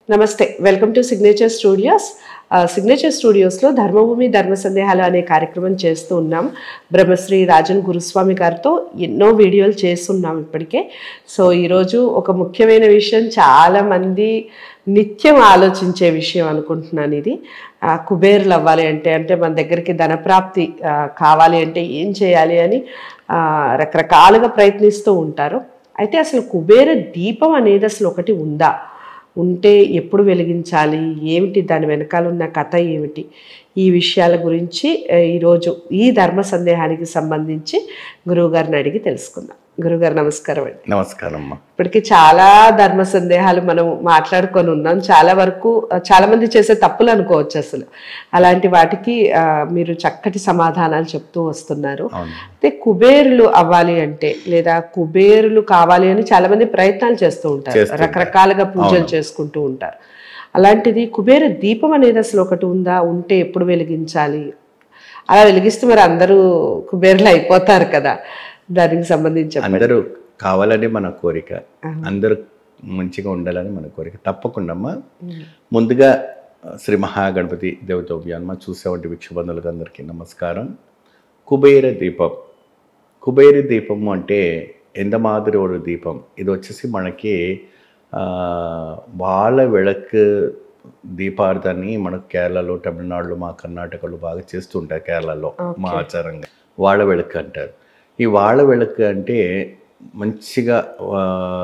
నమస్తే welcome to signature studios ఆ, signature స్టూడియోస్లో ధర్మభూమి ధర్మ సందేహాలు అనే కార్యక్రమం చేస్తూ ఉన్నాం బ్రహ్మశ్రీ రాజన్ గురుస్వామి గారితో ఎన్నో వీడియోలు చేస్తున్నాం ఇప్పటికే సో ఈరోజు ఒక ముఖ్యమైన విషయం చాలామంది నిత్యం ఆలోచించే విషయం అనుకుంటున్నాను ఇది ఆ, కుబేరులు అవ్వాలి అంటే అంటే మన దగ్గరికి ధనప్రాప్తి ఆ, కావాలి అంటే ఏం చేయాలి అని ఆ, రకరకాలుగా ప్రయత్నిస్తూ ఉంటారు అయితే అసలు కుబేర దీపం అనేది అసలు ఒకటి ఉందా ఉంటే ఎప్పుడు వెలిగించాలి ఏమిటి దాని వెనకాల ఉన్న కథ ఏమిటి ఈ విషయాల గురించి ఆ, ఈరోజు ఈ ధర్మ సందేహానికి సంబంధించి గురువుగారిని అడిగి తెలుసుకుందాం గురువుగారు నమస్కారం అండి నమస్కారం అమ్మా ఇప్పటికి చాలా ధర్మ సందేహాలు మనం మాట్లాడుకొని ఉన్నాం చాలా వరకు ఆ, చాలా మంది చేసే తప్పులు అనుకోవచ్చు అసలు అలాంటి వాటికి ఆ, మీరు చక్కటి సమాధానాలు చెప్తూ వస్తున్నారు అవును అయితే కుబేరులు అవ్వాలి అంటే లేదా కుబేరులు కావాలి అని చాలా మంది ప్రయత్నాలు చేస్తూ ఉంటారు చేస్తూ ఉంటారు. రకరకాలుగా పూజలు అవును. చేసుకుంటూ ఉంటారు అలాంటిది కుబేర దీపం అనేది అసలు ఒకటి ఉందా ఉంటే ఎప్పుడు వెలిగించాలి అలా వెలిగిస్తే మరి అందరూ కుబేరులు అయిపోతారు కదా దానికి సంబంధించి చెప్పండి. అందరూ కావాలని మన కోరిక అందరూ మంచిగా ఉండాలని మన కోరిక తప్పకుండా అమ్మా ముందుగా శ్రీ మహాగణపతి దేవతోభ్యాన్మ చూసేవంటి వీక్షబంధులకు అందరికీ నమస్కారం కుబేర దీపం కుబేర దీపము అంటే ఎంత మాదిరి ఒక దీపం ఇది వచ్చేసి మనకి ఆ, వాళ్ళ వెళక్ దీపార్థాన్ని మనకు కేరళలో తమిళనాడులో మా కర్ణాటకలో బాగా చేస్తుంటారు కేరళలో మా ఆచారంగా వాళ్ళ వెళక్ అంటారు ఈ వాళ్ళ వెళక్ అంటే మంచిగా ఆ,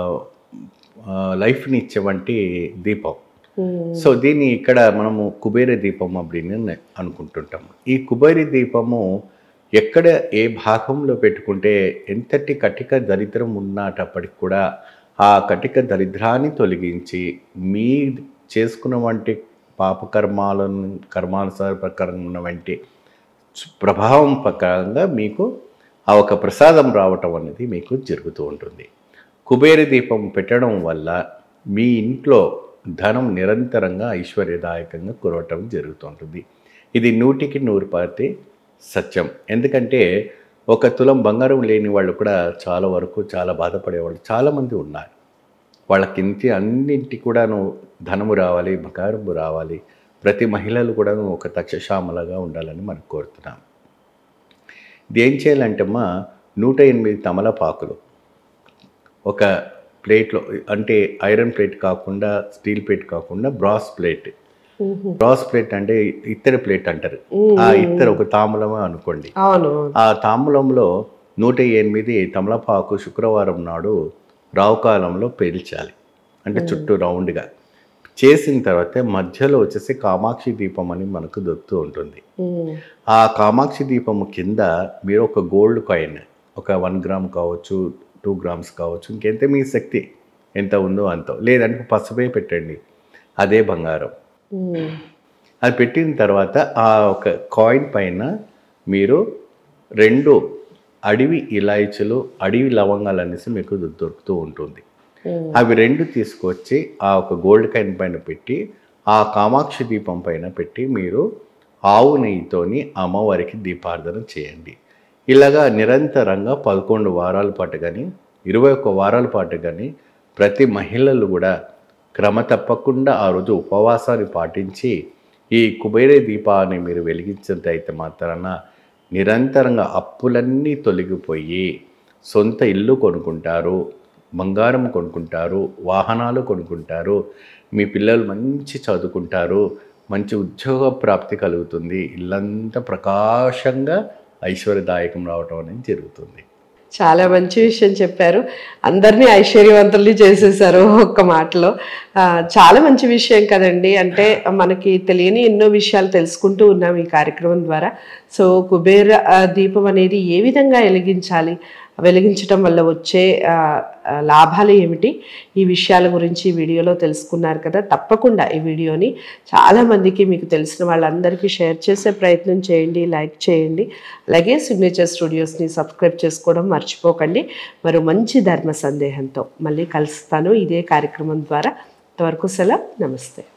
ఆ, లైఫ్ని ఇచ్చేవంటి దీపం ఉమ్, సో దీన్ని ఇక్కడ మనము కుబేర దీపం அப்படின்னு నే- అనుకుంటుంటాం ఈ కుబేర దీపము ఎక్కడ ఏ భాగంలో పెట్టుకుంటే ఎంతటి కటిక దరిద్రం ఉన్నటప్పటికి కూడా ఆ కటిక దరిద్రాన్ని తొలగించి మీ చేసుకున్న వంటి పాపకర్మాలను కర్మానుసార ప్రకారం ఉన్న వంటి ప్రభావం ప్రకారంగా మీకు ఆ ఒక ప్రసాదం రావటం అనేది మీకు జరుగుతూ ఉంటుంది కుబేర దీపం పెట్టడం వల్ల మీ ఇంట్లో ధనం నిరంతరంగా ఐశ్వర్యదాయకంగా కురవటం జరుగుతుంటుంది ఇది నూటికి నూరు పాతి సత్యం ఎందుకంటే ఒక తులం బంగారం లేని వాళ్ళు కూడా చాలా వరకు చాలా బాధపడేవాళ్ళు చాలామంది ఉన్నారు వాళ్ళకి ఇంటి అన్నింటి కూడాను ధనము రావాలి బంగారము రావాలి ప్రతి మహిళలు కూడా ఒక తక్షశామలగా ఉండాలని మనం కోరుతున్నాం ఇది ఏం చేయాలంటే అమ్మా నూట ఎనిమిది తమలపాకులు ఒక ప్లేట్లో అంటే ఐరన్ ప్లేట్ కాకుండా స్టీల్ ప్లేట్ కాకుండా బ్రాస్ ప్లేట్ ఉహు. బ్రాస్ ప్లేట్ అంటే ఇత్తడి ప్లేట్ అంటారు ఉమ్, ఆ ఇత్తడి ఒక తాంబూలమే అనుకోండి అవును ఆ తాంబూలంలో నూట ఎనిమిది తమలపాకు శుక్రవారం నాడు రావుకాలంలో పేల్చాలి అంటే చుట్టూ రౌండ్గా చేసిన తర్వాత మధ్యలో వచ్చేసి కామాక్షి దీపం అని మనకు దొరుకుతూ ఉంటుంది ఉమ్, ఆ కామాక్షి దీపము కింద మీరు ఒక గోల్డ్ కాయిన్ ఒక వన్ గ్రామ్ కావచ్చు టూ గ్రామ్స్ కావచ్చు ఇంకెంత మీ శక్తి ఎంత ఉందో అంత లేదంటే పసుపే పెట్టండి అదే బంగారం ఉమ్, అది పెట్టిన తర్వాత ఆ ఒక కాయిన్ పైన మీరు రెండు అడవి ఇలాయచీలు అడవి లవంగాలు అనేసి మీకు దొ- దొరుకుతూ ఉంటుంది ఉమ్, అవి రెండు తీసుకొచ్చి ఆ ఒక గోల్డ్ కాయిన్ పైన పెట్టి ఆ కామాక్షి దీపం పైన పెట్టి మీరు ఆవు నెయ్యితోని అమ్మవారికి దీపార్థన చేయండి ఇలాగా నిరంతరంగా పదకొండు వారాల పాటు కానీ ఇరవై ఒక్క వారాల పాటు కానీ ప్రతి మహిళలు కూడా క్రమ తప్పకుండా ఆ రోజు ఉపవాసాన్ని పాటించి ఈ కుబేర దీపాన్ని మీరు వెలిగించినట్టయితే మాత్రాన నిరంతరంగా అప్పులన్నీ తొలగిపోయి సొంత ఇల్లు కొనుక్కుంటారు బంగారం కొనుక్కుంటారు వాహనాలు కొనుక్కుంటారు మీ పిల్లలు మంచి చదువుకుంటారు మంచి ఉద్యోగ ప్రాప్తి కలుగుతుంది ఇల్లంతా ప్రకాశంగా ఐశ్వర్యదాయకం రావటం అనేది జరుగుతుంది చాలా మంచి విషయం చెప్పారు అందరినీ ఐశ్వర్యవంతుల్ని చేసేసారు ఒక్క మాటలో ఆ, చాలా మంచి విషయం కదండి అంటే మనకి తెలియని ఎన్నో విషయాలు తెలుసుకుంటూ ఉన్నాం ఈ కార్యక్రమం ద్వారా సో కుబేర ఆ, దీపం అనేది ఏ విధంగా వెలిగించాలి వెలిగించటం వల్ల వచ్చే ఆ, ఆ, లాభాలు ఏమిటి ఈ విషయాల గురించి ఈ వీడియోలో తెలుసుకున్నారు కదా తప్పకుండా ఈ వీడియోని చాలామందికి మీకు తెలిసిన వాళ్ళందరికీ షేర్ చేసే ప్రయత్నం చేయండి లైక్ చేయండి అలాగే సిగ్నేచర్ స్టూడియోస్ని సబ్స్క్రైబ్ చేసుకోవడం మర్చిపోకండి మరో మంచి ధర్మ సందేహంతో మళ్ళీ కలుస్తాను ఇదే కార్యక్రమం ద్వారా అంతవరకు సెలవు నమస్తే